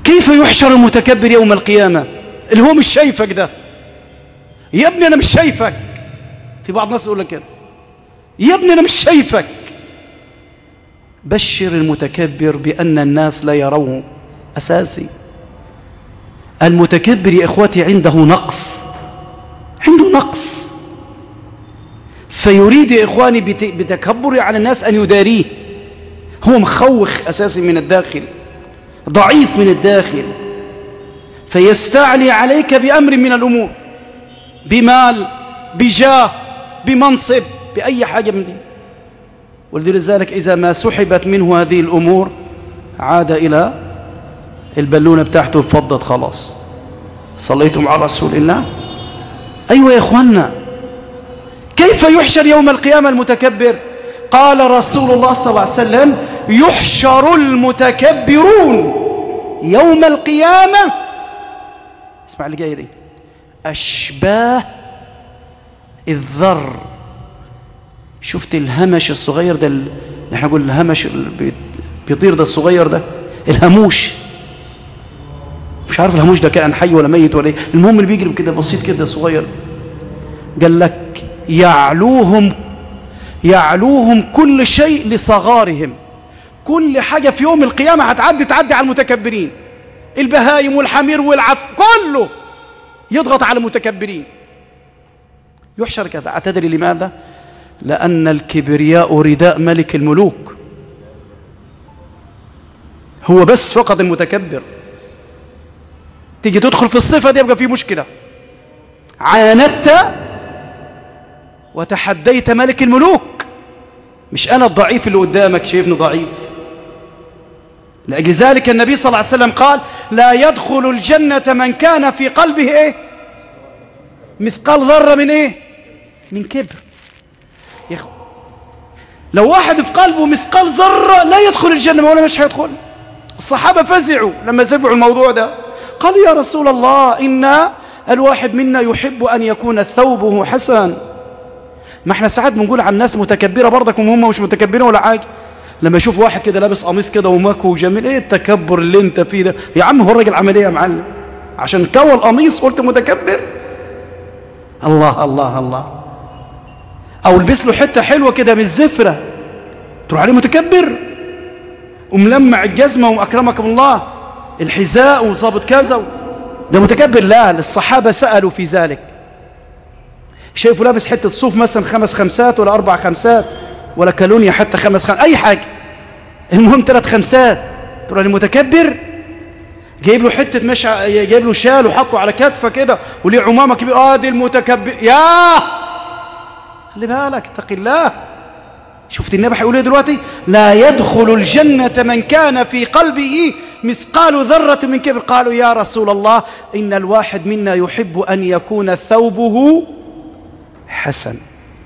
كيف يحشر المتكبر يوم القيامة اللي هو مش شايفك ده يا ابني أنا مش شايفك في بعض الناس يقول لك كده يا ابني أنا مش شايفك بشر المتكبر بأن الناس لا يروه أساسي المتكبر يا إخوتي عنده نقص عنده نقص فيريد يا إخواني بتكبر على الناس أن يداريه هو مخوخ أساسي من الداخل ضعيف من الداخل فيستعلي عليك بأمر من الأمور بمال بجاه بمنصب بأي حاجة من دي ولذلك إذا ما سحبت منه هذه الأمور عاد إلى البالونة بتاعته فضت خلاص صليتم على رسول الله أيوة يا إخوانا كيف يحشر يوم القيامة المتكبر قال رسول الله صلى الله عليه وسلم يحشر المتكبرون يوم القيامة اسمع اللي جاي دي أشباه الذر شفت الهمش الصغير ده اللي احنا نقول الهمش اللي بيطير ده الصغير ده الهموش مش عارف الهموش ده كائن حي ولا ميت ولا ايه المهم اللي بيجري كده بسيط كده صغير قال لك يعلوهم يعلوهم كل شيء لصغارهم كل حاجة في يوم القيامة هتعدي تعدي على المتكبرين البهايم والحمير والعف كله يضغط على المتكبرين يحشر كذا أتدري لماذا لأن الكبرياء رداء ملك الملوك هو بس فقط المتكبر تيجي تدخل في الصفة دي يبقى في مشكلة عاندت وتحديت ملك الملوك مش أنا الضعيف اللي قدامك شايفني ضعيف لأجل ذلك النبي صلى الله عليه وسلم قال لا يدخل الجنة من كان في قلبه إيه مثقال ذرة من إيه من كبر يا أخو لو واحد في قلبه مثقال ذرة لا يدخل الجنة ما ولا مش هيدخل الصحابة فزعوا لما سمعوا الموضوع ده قالوا يا رسول الله إن الواحد منا يحب أن يكون ثوبه حسن ما احنا ساعات بنقول عن الناس متكبرة برضك وهم مش متكبرين ولا حاجة لما يشوف واحد كده لابس قميص كده ومكو وجميل ايه التكبر اللي انت فيه ده يا عم هو الراجل عمل ايه يا معلم عشان كوى القميص قلت متكبر الله الله الله او البس له حته حلوه كده من الزفره تروح عليه متكبر وملمع الجزمه واكرمكم الله الحذاء وظابط كذا ده متكبر لا الصحابه سالوا في ذلك شايفه لابس حته صوف مثلا خمس خمسات ولا اربع خمسات ولا كالونيا حتى خمس خمس اي حاجه المهم ثلاث خمسات تروح المتكبر جايب له حته مش جايب له شال وحطه على كتفه كده وليه عمامه كبيره اه دي المتكبر يا خلي بالك اتق الله شفت النبي هيقول ايه دلوقتي لا يدخل الجنة من كان في قلبه مثقال ذرة من كبر قالوا يا رسول الله إن الواحد منا يحب أن يكون ثوبه حسن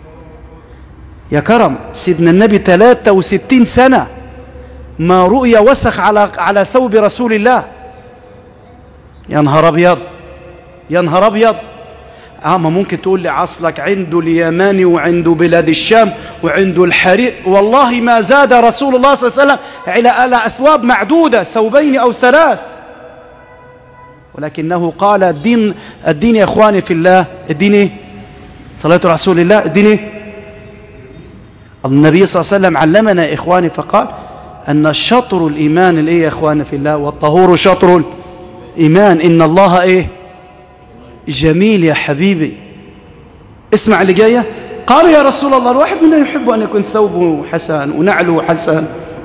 يا كرم سيدنا النبي 63 سنة ما رؤي وسخ على على ثوب رسول الله يا نهار ابيض يا نهار ابيض اه ما ممكن تقول لي عصلك عنده اليماني وعنده بلاد الشام وعنده الحرير والله ما زاد رسول الله صلى الله عليه وسلم على على اثواب معدوده ثوبين او ثلاث ولكنه قال الدين الدين يا اخواني في الله الدين ايه صلاه رسول الله الدين ايه النبي صلى الله عليه وسلم علمنا يا إخواني فقال أن شطر الإيمان الإيه يا إخواني في الله والطهور شطر الإيمان إن الله إيه جميل يا حبيبي اسمع اللي جاية قال يا رسول الله الواحد منا يحب أن يكون ثوبه حسن ونعله حسن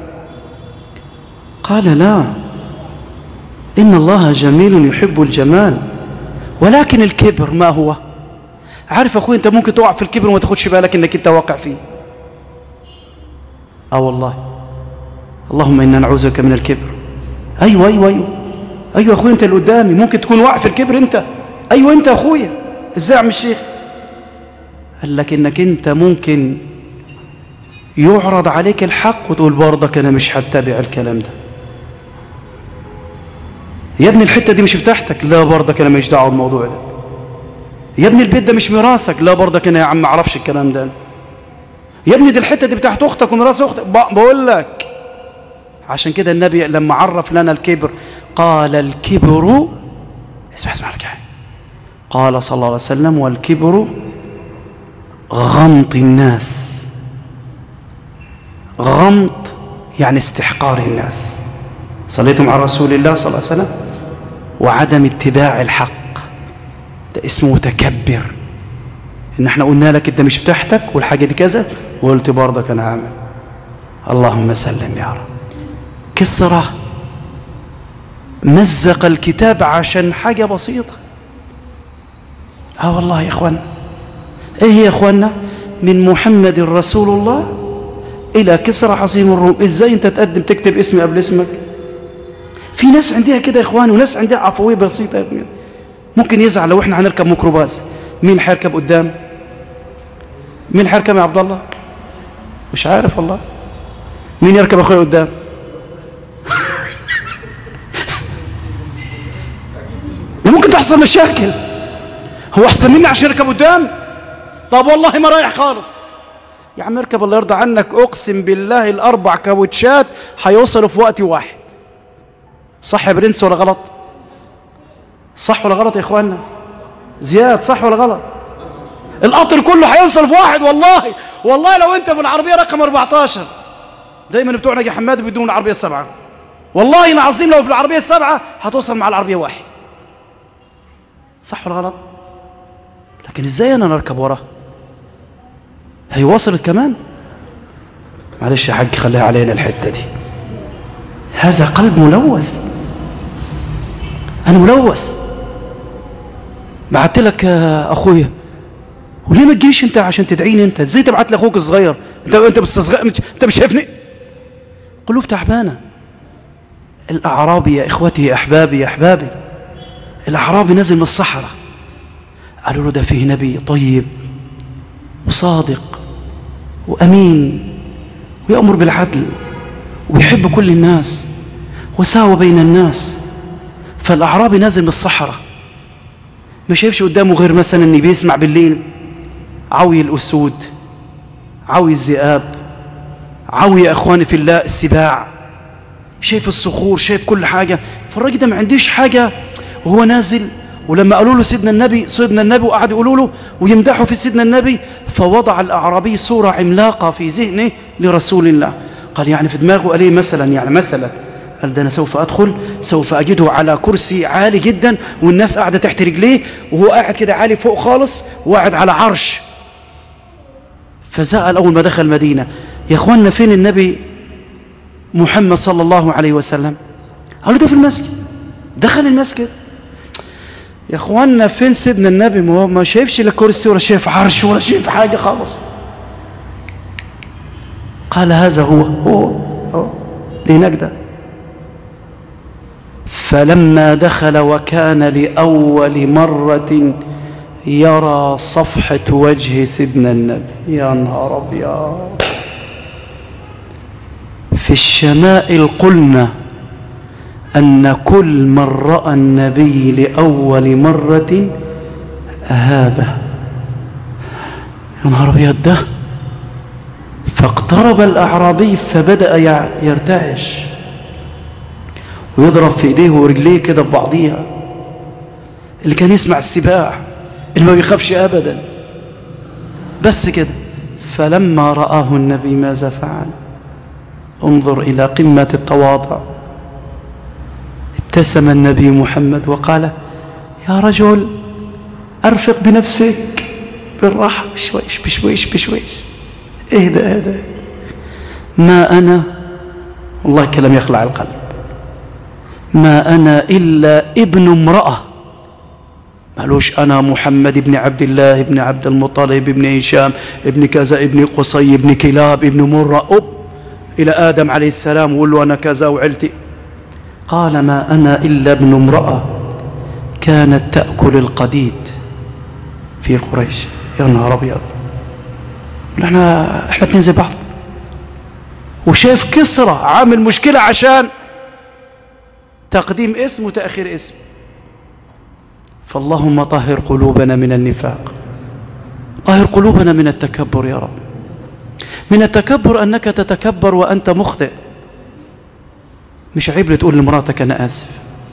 قال لا إن الله جميل يحب الجمال ولكن الكبر ما هو عارف أخوي أنت ممكن تقع في الكبر وما تاخدش بالك أنك أنت واقع فيه اه والله اللهم انا نعوذ بك من الكبر ايوه ايوه ايوه ايوه اخويا انت اللي قدامي ممكن تكون واقع في الكبر انت ايوه انت اخويا ازاي يا عم الشيخ قال لك انك انت ممكن يعرض عليك الحق وتقول برضك انا مش هتبع الكلام ده يا ابني الحته دي مش بتاعتك لا برضك انا مش دعوه بالموضوع ده يا ابني البيت ده مش ميراثك لا برضك انا يا عم ما اعرفش الكلام ده يا ابني دي الحته دي بتاعت اختك وميراث اختك بقول لك عشان كده النبي لما عرف لنا الكبر قال الكبر اسمع اسمع ركعه قال صلى الله عليه وسلم والكبر غمط الناس غمط يعني استحقار الناس صليتم على رسول الله صلى الله عليه وسلم وعدم اتباع الحق ده اسمه متكبر ان احنا قلنا لك انت مش بتاعتك والحاجه دي كذا وقلت برضك انا هعمل اللهم سلم يا رب كسره مزق الكتاب عشان حاجه بسيطه اه والله يا اخوانا ايه يا اخوانا من محمد رسول الله الى كسرى عظيم الروم ازاي انت تقدم تكتب اسمي قبل اسمك في ناس عندها كده يا اخواني وناس عندها عفويه بسيطه يا ابني ممكن يزعل لو احنا هنركب ميكروباص مين هيركب قدام مين هيركب يا عبد الله مش عارف والله مين يركب اخويا قدام ممكن تحصل مشاكل هو احسن مني عشان يركب قدام طب والله ما رايح خالص يا عم اركب الله يرضى عنك اقسم بالله الاربع كاوتشات هيوصلوا في وقت واحد صح يا برنس ولا غلط صح ولا غلط يا اخوانا زياد صح ولا غلط القطر كله هيوصل في واحد والله والله لو انت في العربيه رقم 14 دايما بتوع نجي حماد بدون العربيه السبعه والله العظيم لو في العربيه السبعه هتوصل مع العربيه واحد صح ولا غلط لكن ازاي انا نركب وراه هي وصلت كمان معلش يا حاج خليها علينا الحته دي هذا قلب ملوث انا ملوث بعت لك يا اخويا وليه ما تجيش انت عشان تدعيني انت ازاي تبعت لي اخوك الصغير انت انت مستصغر انت مش شايفني قلوب تعبانه الاعرابي يا اخوتي يا احبابي يا احبابي الاعرابي نزل من الصحراء قالوا له ده فيه نبي طيب وصادق وامين ويامر بالعدل ويحب كل الناس وساوى بين الناس فالاعرابي نازل من الصحراء ما شايفش قدامه غير مثلا ان بيسمع بالليل عوي الاسود عوي الذئاب عوي يا اخواني في الله السباع شايف الصخور شايف كل حاجه فالراجل ده ما عنديش حاجه وهو نازل ولما قالوا له سيدنا النبي سيدنا النبي وقعدوا يقولوا له ويمدحوا في سيدنا النبي فوضع الأعرابي صورة عملاقة في ذهنه لرسول الله قال يعني في دماغه قال ايه مثلا يعني مثلا قال ده أنا سوف أدخل سوف أجده على كرسي عالي جدا والناس قاعدة تحت رجليه وهو قاعد كده عالي فوق خالص وقاعد على عرش فسأل أول ما دخل المدينة يا أخوانا فين النبي محمد صلى الله عليه وسلم قالوا ده في المسجد دخل المسجد يا اخوانا فين سيدنا النبي ما هو ما شايفش لا كرسي ولا شايف عرش ولا شايف حاجه خالص قال هذا هو هو هو هناك ده فلما دخل وكان لأول مرة يرى صفحة وجه سيدنا النبي يا نهار أبيض في الشمائل قلنا أن كل من رأى النبي لأول مرة أهابه يا نهار أبيض ده فاقترب الأعرابي فبدأ يرتعش ويضرب في إيديه ورجليه كده في بعضيها اللي كان يسمع السباع اللي ما بيخافش أبدا بس كده فلما رآه النبي ماذا فعل انظر إلى قمة التواضع ابتسم النبي محمد وقال يا رجل أرفق بنفسك بالراحة بشويش بشويش بشويش اهدى اهدى ما أنا والله كلام يخلع القلب ما أنا إلا ابن امرأة مالوش أنا محمد ابن عبد الله ابن عبد المطلب ابن هشام ابن كذا ابن قصي ابن كلاب ابن مرة أب إلى آدم عليه السلام وقول له أنا كذا وعلتي قال ما أنا إلا ابن امرأة كانت تأكل القديد في قريش يا نهار أبيض احنا احنا اتنين زي بعض وشايف كسرى عامل مشكلة عشان تقديم اسم وتأخير اسم فاللهم طهر قلوبنا من النفاق طهر قلوبنا من التكبر يا رب من التكبر أنك تتكبر وأنت مخطئ مش عيب تقول لمراتك أنا آسف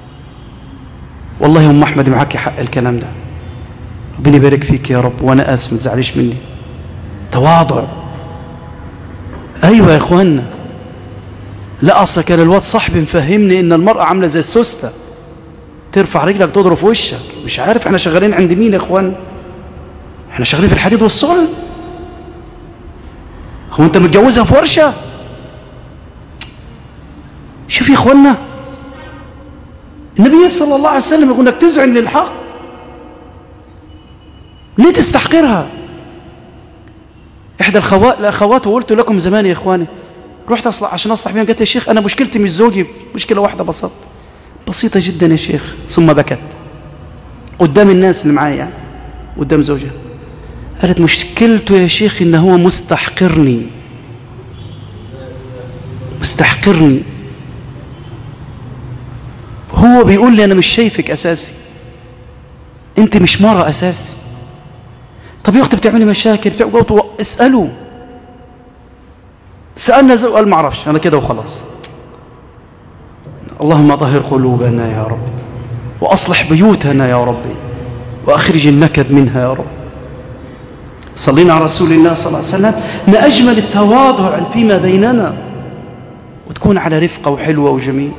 والله يا ام احمد معاك حق الكلام ده ربنا يبارك فيك يا رب وانا اسف ما تزعليش مني تواضع ايوه يا اخوانا لا اصل كان الواد صاحبي مفهمني ان المراه عامله زي السوسته ترفع رجلك تضرب في وشك مش عارف احنا شغالين عند مين يا اخوان احنا شغالين في الحديد والصلب هو انت متجوزها في ورشه شوف يا اخوانا النبي صلى الله عليه وسلم يقول انك تزعن للحق ليه تستحقرها احدى الخوات الاخوات وقلت لكم زمان يا اخواني رحت اصلح عشان اصلح بيها قالت يا شيخ انا مشكلتي مش زوجي مشكله واحده بسيطه بسيطه جدا يا شيخ ثم بكت قدام الناس اللي معايا يعني قدام زوجها قالت مشكلته يا شيخ ان هو مستحقرني مستحقرني هو بيقول لي انا مش شايفك اساسي انت مش مرة اساسي طب يا اختي بتعملي مشاكل بتعملي اساله سالنا زي قال ما اعرفش انا كده وخلاص اللهم طهر قلوبنا يا رب واصلح بيوتنا يا ربي واخرج النكد منها يا رب صلينا على رسول الله صلى الله عليه وسلم ما اجمل التواضع فيما بيننا وتكون على رفقه وحلوه وجميل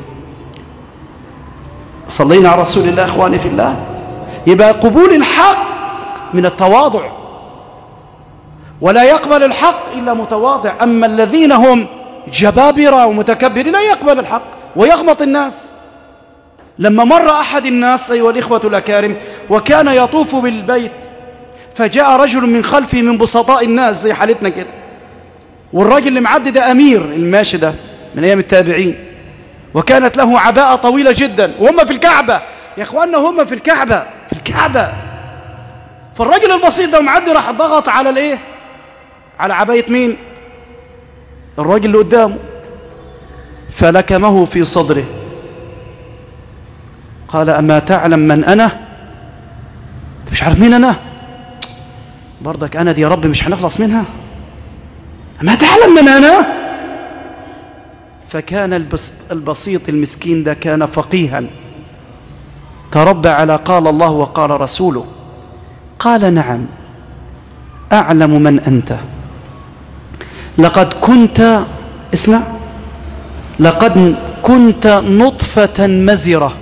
صلينا على رسول الله اخواني في الله يبقى قبول الحق من التواضع ولا يقبل الحق الا متواضع اما الذين هم جبابره ومتكبرين لا يقبل الحق ويغمط الناس لما مر احد الناس ايها الاخوه الاكارم وكان يطوف بالبيت فجاء رجل من خلفه من بسطاء الناس زي حالتنا كده والراجل اللي معدي ده امير الماشي ده من ايام التابعين وكانت له عباءة طويلة جدا وهم في الكعبة يا اخواننا هم في الكعبة في الكعبة فالراجل البسيط ده معدي راح ضغط على الايه على عباية مين الراجل اللي قدامه فلكمه في صدره قال أما تعلم من أنا مش عارف مين أنا برضك أنا دي يا رب مش هنخلص منها أما تعلم من أنا فكان البسيط المسكين ده كان فقيها تربى على قال الله وقال رسوله قال نعم أعلم من أنت لقد كنت اسمع لقد كنت نطفة مزرة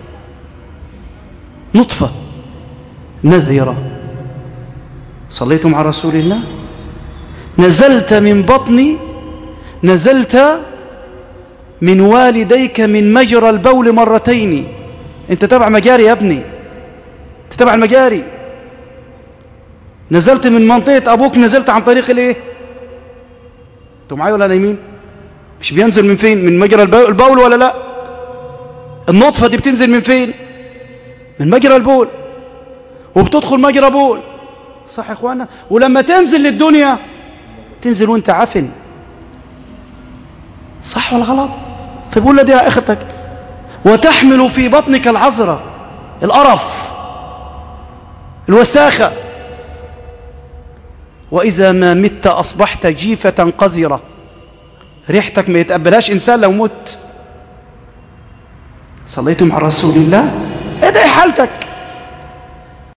نطفة مذرة صليتم على رسول الله نزلت من بطني نزلت من والديك من مجرى البول مرتين انت تبع مجاري يا ابني انت تبع المجاري نزلت من منطقة أبوك نزلت عن طريق الايه انتوا معايا ولا نايمين مش بينزل من فين من مجرى البول ولا لا النطفة دي بتنزل من فين من مجرى البول وبتدخل مجرى بول صح يا اخوانا ولما تنزل للدنيا تنزل وانت عفن صح ولا غلط فبيقول له دي اخرتك وتحمل في بطنك العذرة القرف الوساخة وإذا ما مت أصبحت جيفة قذرة ريحتك ما يتقبلهاش إنسان لو مت صليتم على رسول الله ايه ده حالتك